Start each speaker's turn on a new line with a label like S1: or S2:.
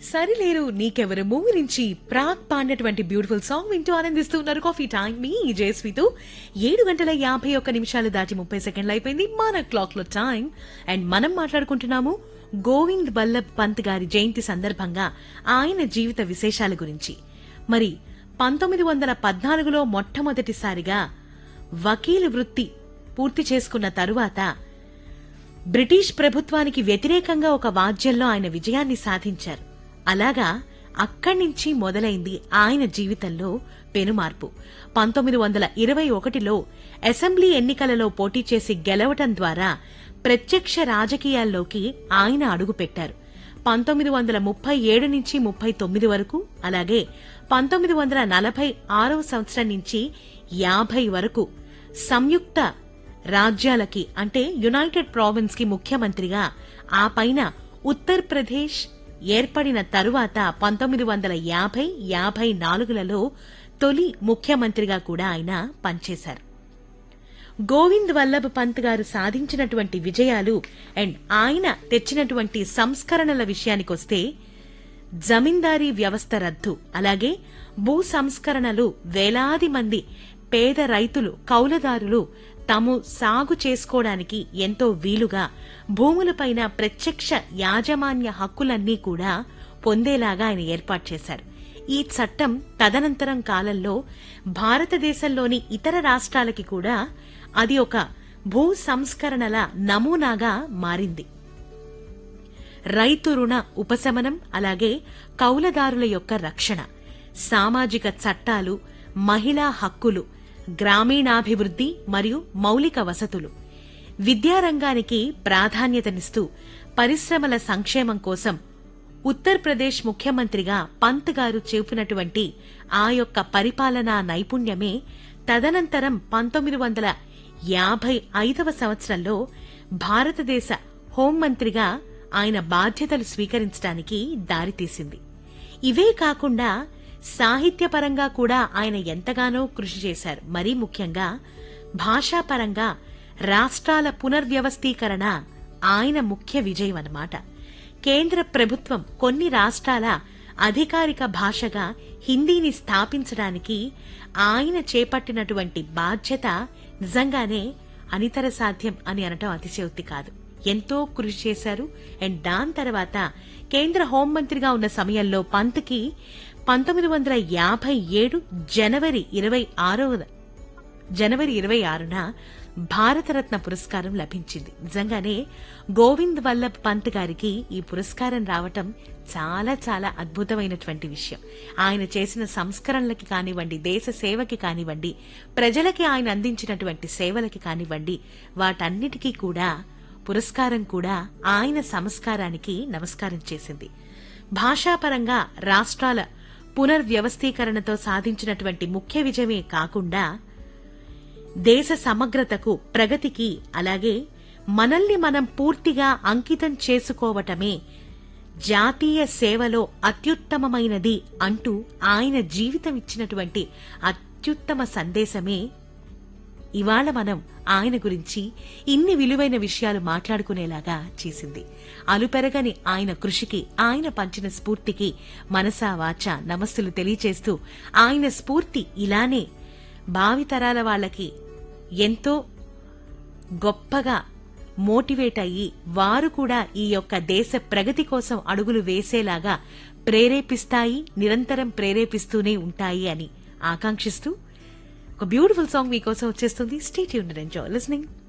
S1: సరిలేరు నీకెవరు మూవీ నుంచి ప్రాక్ పాడినటువంటి బ్యూటిఫుల్ సాంగ్ వింటూ ఆనందిస్తూ ఉన్నారు కాఫీ టైం మీ జయస్వితో ఏడు గంటల యాభై ఒక్క నిమిషాలు దాటి ముప్పై సెకండ్లు అయిపోయింది మన క్లాక్ లో టైం అండ్ మనం మాట్లాడుకుంటున్నాము గోవింద్ వల్లభ్ పంత్ గారి జయంతి సందర్భంగా ఆయన జీవిత విశేషాల గురించి మరి పంతొమ్మిది వందల పద్నాలుగులో మొట్టమొదటిసారిగా వకీలు వృత్తి పూర్తి చేసుకున్న తరువాత బ్రిటిష్ ప్రభుత్వానికి వ్యతిరేకంగా ఒక వాద్యంలో ఆయన విజయాన్ని సాధించారు అలాగా అక్కడి నుంచి మొదలైంది ఆయన జీవితంలో పెనుమార్పు పంతొమ్మిది వందల ఇరవై ఒకటిలో అసెంబ్లీ ఎన్నికలలో పోటీ చేసి గెలవటం ద్వారా ప్రత్యక్ష రాజకీయాల్లోకి ఆయన అడుగుపెట్టారు పంతొమ్మిది వందల ముప్పై ఏడు నుంచి ముప్పై తొమ్మిది వరకు అలాగే పంతొమ్మిది వందల నలభై ఆరవ సంవత్సరం నుంచి యాభై వరకు సంయుక్త రాజ్యాలకి అంటే యునైటెడ్ ప్రావిన్స్ కి ముఖ్యమంత్రిగా ఆ పైన ఉత్తరప్రదేశ్ ఏర్పడిన తరువాత పంతొమ్మిది వందల యాభై యాభై నాలుగులలో తొలి ముఖ్యమంత్రిగా కూడా ఆయన పనిచేశారు గోవింద్ వల్లభ్ పంత్ గారు సాధించినటువంటి విజయాలు అండ్ ఆయన తెచ్చినటువంటి సంస్కరణల విషయానికొస్తే జమీందారీ వ్యవస్థ రద్దు అలాగే భూ సంస్కరణలు వేలాది మంది పేద రైతులు కౌలదారులు తాము సాగు చేసుకోవడానికి ఎంతో వీలుగా భూములపైన ప్రత్యక్ష యాజమాన్య హక్కులన్నీ కూడా పొందేలాగా ఆయన ఏర్పాటు చేశారు ఈ చట్టం తదనంతరం కాలంలో భారతదేశంలోని ఇతర రాష్ట్రాలకి కూడా అది ఒక భూ సంస్కరణల నమూనాగా మారింది రైతు రుణ ఉపశమనం అలాగే కౌలదారుల యొక్క రక్షణ సామాజిక చట్టాలు మహిళా హక్కులు గ్రామీణాభివృద్ధి మరియు మౌలిక వసతులు విద్యారంగానికి ప్రాధాన్యతనిస్తూ పరిశ్రమల సంక్షేమం కోసం ఉత్తరప్రదేశ్ ముఖ్యమంత్రిగా పంత్ గారు చూపినటువంటి ఆ యొక్క పరిపాలనా నైపుణ్యమే తదనంతరం పంతొమ్మిది వందల యాభై ఐదవ సంవత్సరంలో భారతదేశ హోంమంత్రిగా ఆయన బాధ్యతలు స్వీకరించడానికి దారితీసింది ఇవే కాకుండా సాహిత్యపరంగా కూడా ఆయన ఎంతగానో కృషి చేశారు మరీ ముఖ్యంగా భాషాపరంగా రాష్ట్రాల పునర్వ్యవస్థీకరణ ఆయన ముఖ్య విజయం అన్నమాట కేంద్ర ప్రభుత్వం కొన్ని రాష్ట్రాల అధికారిక భాషగా హిందీని స్థాపించడానికి ఆయన చేపట్టినటువంటి బాధ్యత నిజంగానే అనితర సాధ్యం అని అనటం అతిశయోక్తి కాదు ఎంతో కృషి చేశారు అండ్ దాని తర్వాత కేంద్ర హోంమంత్రిగా ఉన్న సమయంలో పంత్కి పంతొమ్మిది వందల యాభై ఏడు జనవరి ఇరవై ఆరవ జనవరి ఇరవై ఆరున భారతరత్న పురస్కారం లభించింది నిజంగానే గోవింద్ వల్లభ్ పంత్ గారికి ఈ పురస్కారం రావటం చాలా చాలా అద్భుతమైనటువంటి విషయం ఆయన చేసిన సంస్కరణలకి కానివ్వండి దేశ సేవకి కానివ్వండి ప్రజలకి ఆయన అందించినటువంటి సేవలకి కానివ్వండి వాటన్నిటికీ కూడా పురస్కారం కూడా ఆయన సంస్కారానికి నమస్కారం చేసింది భాషాపరంగా రాష్ట్రాల పునర్వ్యవస్థీకరణతో సాధించినటువంటి ముఖ్య విజయమే కాకుండా దేశ సమగ్రతకు ప్రగతికి అలాగే మనల్ని మనం పూర్తిగా అంకితం చేసుకోవటమే జాతీయ సేవలో అత్యుత్తమమైనది అంటూ ఆయన జీవితం ఇచ్చినటువంటి అత్యుత్తమ సందేశమే ఇవాళ మనం ఆయన గురించి ఇన్ని విలువైన విషయాలు మాట్లాడుకునేలాగా చేసింది అలుపెరగని ఆయన కృషికి ఆయన పంచిన స్ఫూర్తికి మనసా వాచ నమస్సులు తెలియచేస్తూ ఆయన స్ఫూర్తి ఇలానే భావితరాల వాళ్ళకి ఎంతో గొప్పగా మోటివేట్ అయ్యి వారు కూడా ఈ యొక్క దేశ ప్రగతి కోసం అడుగులు వేసేలాగా ప్రేరేపిస్తాయి నిరంతరం ప్రేరేపిస్తూనే ఉంటాయి అని ఆకాంక్షిస్తూ ఒక బ్యూటిఫుల్ సాంగ్ మీకోసం వచ్చేస్తుంది స్టేట్ యూన్ ఎంజాయ్ లిస్నింగ్